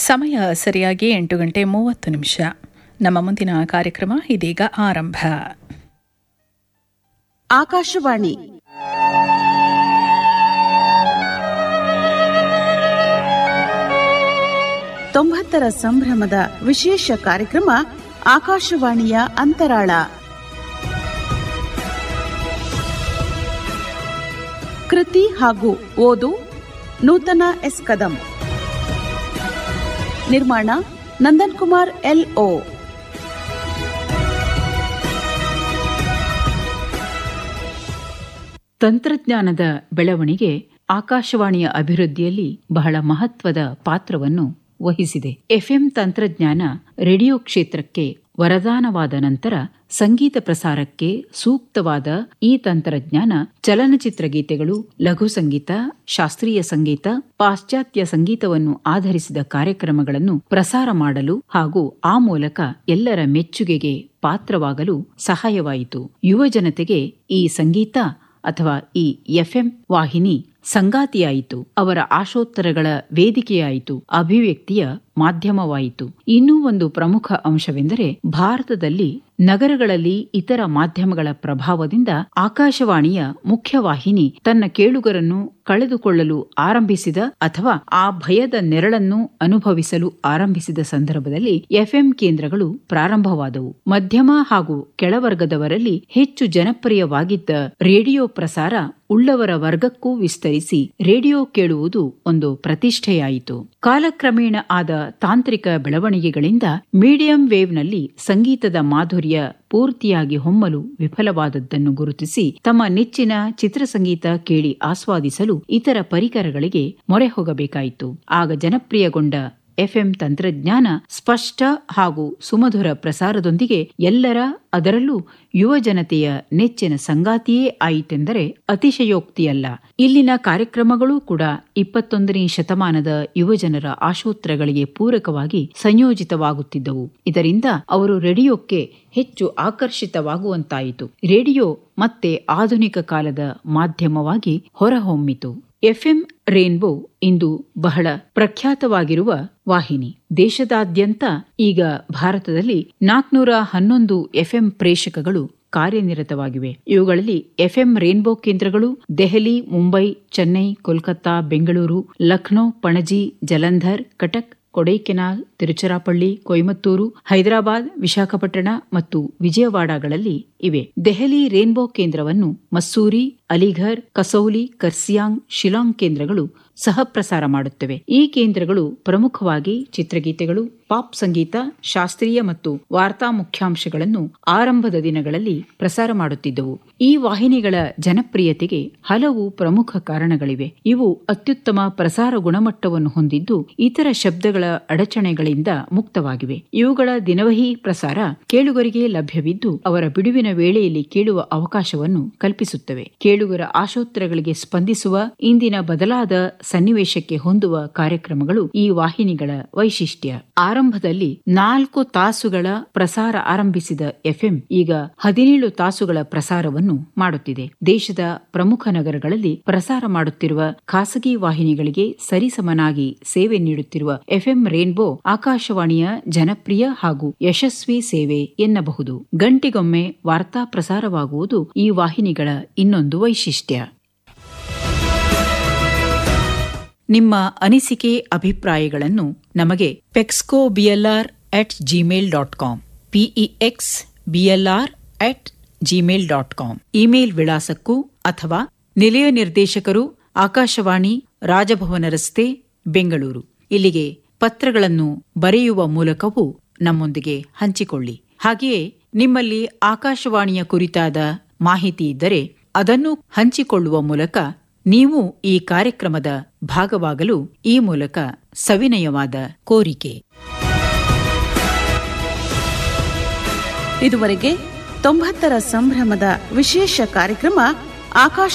ಸಮಯ ಸರಿಯಾಗಿ ಎಂಟು ಗಂಟೆ ಮೂವತ್ತು ನಿಮಿಷ ನಮ್ಮ ಮುಂದಿನ ಕಾರ್ಯಕ್ರಮ ಇದೀಗ ಆರಂಭ ಆಕಾಶವಾಣಿ ತೊಂಬತ್ತರ ಸಂಭ್ರಮದ ವಿಶೇಷ ಕಾರ್ಯಕ್ರಮ ಆಕಾಶವಾಣಿಯ ಅಂತರಾಳ ಕೃತಿ ಹಾಗೂ ಓದು ನೂತನ ಎಸ್ ಕದಂ ನಿರ್ಮಾಣ ನಂದನ್ ಕುಮಾರ್ ಎಲ್ ಓ ತಂತ್ರಜ್ಞಾನದ ಬೆಳವಣಿಗೆ ಆಕಾಶವಾಣಿಯ ಅಭಿವೃದ್ಧಿಯಲ್ಲಿ ಬಹಳ ಮಹತ್ವದ ಪಾತ್ರವನ್ನು ವಹಿಸಿದೆ ಎಫ್ಎಂ ತಂತ್ರಜ್ಞಾನ ರೇಡಿಯೋ ಕ್ಷೇತ್ರಕ್ಕೆ ವರದಾನವಾದ ನಂತರ ಸಂಗೀತ ಪ್ರಸಾರಕ್ಕೆ ಸೂಕ್ತವಾದ ಈ ತಂತ್ರಜ್ಞಾನ ಚಲನಚಿತ್ರ ಗೀತೆಗಳು ಲಘು ಸಂಗೀತ ಶಾಸ್ತ್ರೀಯ ಸಂಗೀತ ಪಾಶ್ಚಾತ್ಯ ಸಂಗೀತವನ್ನು ಆಧರಿಸಿದ ಕಾರ್ಯಕ್ರಮಗಳನ್ನು ಪ್ರಸಾರ ಮಾಡಲು ಹಾಗೂ ಆ ಮೂಲಕ ಎಲ್ಲರ ಮೆಚ್ಚುಗೆಗೆ ಪಾತ್ರವಾಗಲು ಸಹಾಯವಾಯಿತು ಯುವ ಜನತೆಗೆ ಈ ಸಂಗೀತ ಅಥವಾ ಈ ಎಫ್ಎಂ ವಾಹಿನಿ ಸಂಗಾತಿಯಾಯಿತು ಅವರ ಆಶೋತ್ತರಗಳ ವೇದಿಕೆಯಾಯಿತು ಅಭಿವ್ಯಕ್ತಿಯ ಮಾಧ್ಯಮವಾಯಿತು ಇನ್ನೂ ಒಂದು ಪ್ರಮುಖ ಅಂಶವೆಂದರೆ ಭಾರತದಲ್ಲಿ ನಗರಗಳಲ್ಲಿ ಇತರ ಮಾಧ್ಯಮಗಳ ಪ್ರಭಾವದಿಂದ ಆಕಾಶವಾಣಿಯ ಮುಖ್ಯವಾಹಿನಿ ತನ್ನ ಕೇಳುಗರನ್ನು ಕಳೆದುಕೊಳ್ಳಲು ಆರಂಭಿಸಿದ ಅಥವಾ ಆ ಭಯದ ನೆರಳನ್ನು ಅನುಭವಿಸಲು ಆರಂಭಿಸಿದ ಸಂದರ್ಭದಲ್ಲಿ ಎಫ್ಎಂ ಕೇಂದ್ರಗಳು ಪ್ರಾರಂಭವಾದವು ಮಧ್ಯಮ ಹಾಗೂ ಕೆಳವರ್ಗದವರಲ್ಲಿ ಹೆಚ್ಚು ಜನಪ್ರಿಯವಾಗಿದ್ದ ರೇಡಿಯೋ ಪ್ರಸಾರ ಉಳ್ಳವರ ವರ್ಗಕ್ಕೂ ವಿಸ್ತರಿಸಿ ರೇಡಿಯೋ ಕೇಳುವುದು ಒಂದು ಪ್ರತಿಷ್ಠೆಯಾಯಿತು ಕಾಲಕ್ರಮೇಣ ಆದ ತಾಂತ್ರಿಕ ಬೆಳವಣಿಗೆಗಳಿಂದ ಮೀಡಿಯಂ ವೇವ್ನಲ್ಲಿ ಸಂಗೀತದ ಮಾಧುರ್ಯ ಪೂರ್ತಿಯಾಗಿ ಹೊಮ್ಮಲು ವಿಫಲವಾದದ್ದನ್ನು ಗುರುತಿಸಿ ತಮ್ಮ ನೆಚ್ಚಿನ ಚಿತ್ರಸಂಗೀತ ಕೇಳಿ ಆಸ್ವಾದಿಸಲು ಇತರ ಪರಿಕರಗಳಿಗೆ ಮೊರೆ ಹೋಗಬೇಕಾಯಿತು ಆಗ ಜನಪ್ರಿಯಗೊಂಡ ಎಫ್ಎಂ ತಂತ್ರಜ್ಞಾನ ಸ್ಪಷ್ಟ ಹಾಗೂ ಸುಮಧುರ ಪ್ರಸಾರದೊಂದಿಗೆ ಎಲ್ಲರ ಅದರಲ್ಲೂ ಯುವ ಜನತೆಯ ನೆಚ್ಚಿನ ಸಂಗಾತಿಯೇ ಆಯಿತೆಂದರೆ ಅತಿಶಯೋಕ್ತಿಯಲ್ಲ ಇಲ್ಲಿನ ಕಾರ್ಯಕ್ರಮಗಳೂ ಕೂಡ ಇಪ್ಪತ್ತೊಂದನೇ ಶತಮಾನದ ಯುವಜನರ ಆಶೋತ್ತರಗಳಿಗೆ ಪೂರಕವಾಗಿ ಸಂಯೋಜಿತವಾಗುತ್ತಿದ್ದವು ಇದರಿಂದ ಅವರು ರೇಡಿಯೋಕ್ಕೆ ಹೆಚ್ಚು ಆಕರ್ಷಿತವಾಗುವಂತಾಯಿತು ರೇಡಿಯೋ ಮತ್ತೆ ಆಧುನಿಕ ಕಾಲದ ಮಾಧ್ಯಮವಾಗಿ ಹೊರಹೊಮ್ಮಿತು ಎಫ್ಎಂ ರೇನ್ಬೋ ಇಂದು ಬಹಳ ಪ್ರಖ್ಯಾತವಾಗಿರುವ ವಾಹಿನಿ ದೇಶದಾದ್ಯಂತ ಈಗ ಭಾರತದಲ್ಲಿ ನಾಲ್ಕನೂರ ಹನ್ನೊಂದು ಎಫ್ಎಂ ಪ್ರೇಷಕಗಳು ಕಾರ್ಯನಿರತವಾಗಿವೆ ಇವುಗಳಲ್ಲಿ ಎಫ್ಎಂ ರೇನ್ಬೋ ಕೇಂದ್ರಗಳು ದೆಹಲಿ ಮುಂಬೈ ಚೆನ್ನೈ ಕೋಲ್ಕತ್ತಾ ಬೆಂಗಳೂರು ಲಖನೌ ಪಣಜಿ ಜಲಂಧರ್ ಕಟಕ್ ಕೊಡೈಕೆನಾಲ್ ತಿರುಚರಾಪಳ್ಳಿ ಕೊಯಮತ್ತೂರು ಹೈದರಾಬಾದ್ ವಿಶಾಖಪಟ್ಟಣ ಮತ್ತು ವಿಜಯವಾಡಗಳಲ್ಲಿ ಇವೆ ದೆಹಲಿ ರೇನ್ಬೋ ಕೇಂದ್ರವನ್ನು ಮಸ್ಸೂರಿ ಅಲಿಘರ್ ಕಸೌಲಿ ಕರ್ಸಿಯಾಂಗ್ ಶಿಲಾಂಗ್ ಕೇಂದ್ರಗಳು ಸಹ ಪ್ರಸಾರ ಮಾಡುತ್ತವೆ ಈ ಕೇಂದ್ರಗಳು ಪ್ರಮುಖವಾಗಿ ಚಿತ್ರಗೀತೆಗಳು ಪಾಪ್ ಸಂಗೀತ ಶಾಸ್ತ್ರೀಯ ಮತ್ತು ವಾರ್ತಾ ಮುಖ್ಯಾಂಶಗಳನ್ನು ಆರಂಭದ ದಿನಗಳಲ್ಲಿ ಪ್ರಸಾರ ಮಾಡುತ್ತಿದ್ದವು ಈ ವಾಹಿನಿಗಳ ಜನಪ್ರಿಯತೆಗೆ ಹಲವು ಪ್ರಮುಖ ಕಾರಣಗಳಿವೆ ಇವು ಅತ್ಯುತ್ತಮ ಪ್ರಸಾರ ಗುಣಮಟ್ಟವನ್ನು ಹೊಂದಿದ್ದು ಇತರ ಶಬ್ದಗಳ ಅಡಚಣೆಗಳಿಂದ ಮುಕ್ತವಾಗಿವೆ ಇವುಗಳ ದಿನವಹಿ ಪ್ರಸಾರ ಕೇಳುಗರಿಗೆ ಲಭ್ಯವಿದ್ದು ಅವರ ಬಿಡುವಿನ ವೇಳೆಯಲ್ಲಿ ಕೇಳುವ ಅವಕಾಶವನ್ನು ಕಲ್ಪಿಸುತ್ತವೆ ಕೇಳುಗರ ಆಶೋತ್ತರಗಳಿಗೆ ಸ್ಪಂದಿಸುವ ಇಂದಿನ ಬದಲಾದ ಸನ್ನಿವೇಶಕ್ಕೆ ಹೊಂದುವ ಕಾರ್ಯಕ್ರಮಗಳು ಈ ವಾಹಿನಿಗಳ ವೈಶಿಷ್ಟ್ಯ ಆರಂಭದಲ್ಲಿ ನಾಲ್ಕು ತಾಸುಗಳ ಪ್ರಸಾರ ಆರಂಭಿಸಿದ ಎಫ್ಎಂ ಈಗ ಹದಿನೇಳು ತಾಸುಗಳ ಪ್ರಸಾರವನ್ನು ಮಾಡುತ್ತಿದೆ ದೇಶದ ಪ್ರಮುಖ ನಗರಗಳಲ್ಲಿ ಪ್ರಸಾರ ಮಾಡುತ್ತಿರುವ ಖಾಸಗಿ ವಾಹಿನಿಗಳಿಗೆ ಸರಿಸಮನಾಗಿ ಸೇವೆ ನೀಡುತ್ತಿರುವ ಎಫ್ಎಂ ರೇನ್ಬೋ ಆಕಾಶವಾಣಿಯ ಜನಪ್ರಿಯ ಹಾಗೂ ಯಶಸ್ವಿ ಸೇವೆ ಎನ್ನಬಹುದು ಗಂಟೆಗೊಮ್ಮೆ ವಾರ್ತಾ ಪ್ರಸಾರವಾಗುವುದು ಈ ವಾಹಿನಿಗಳ ಇನ್ನೊಂದು ವೈಶಿಷ್ಟ್ಯ ನಿಮ್ಮ ಅನಿಸಿಕೆ ಅಭಿಪ್ರಾಯಗಳನ್ನು ನಮಗೆ ಪೆಕ್ಸ್ಕೋ BLR at Gmail dot com PEX BLR at Gmail dot com email ವಿಳಾಸಕ್ಕೂ ಅಥವಾ ನಿಲಯ ನಿರ್ದೇಶಕರು ಆಕಾಶವಾಣಿ ರಾಜಭವನ ರಸ್ತೆ ಬೆಂಗಳೂರು ಇಲ್ಲಿಗೆ ಪತ್ರಗಳನ್ನು ಬರೆಯುವ ಮೂಲಕವೂ ನಮ್ಮೊಂದಿಗೆ ಹಂಚಿಕೊಳ್ಳಿ ಹಾಗೆಯೇ ನಿಮ್ಮಲ್ಲಿ ಆಕಾಶವಾಣಿಯ ಕುರಿತಾದ ಮಾಹಿತಿ ಇದ್ದರೆ ಅದನ್ನು ಹಂಚಿಕೊಳ್ಳುವ ಮೂಲಕ ನೀವು ಈ ಕಾರ್ಯಕ್ರಮದ ಭಾಗವಾಗಲು ಈ ಮೂಲಕ ಸವಿನಯವಾದ ಕೋರಿಕೆ ಇದುವರೆಗೆ ತೊಂಬತ್ತರ ಸಂಭ್ರಮದ ವಿಶೇಷ ಕಾರ್ಯಕ್ರಮ ಆಕಾಶ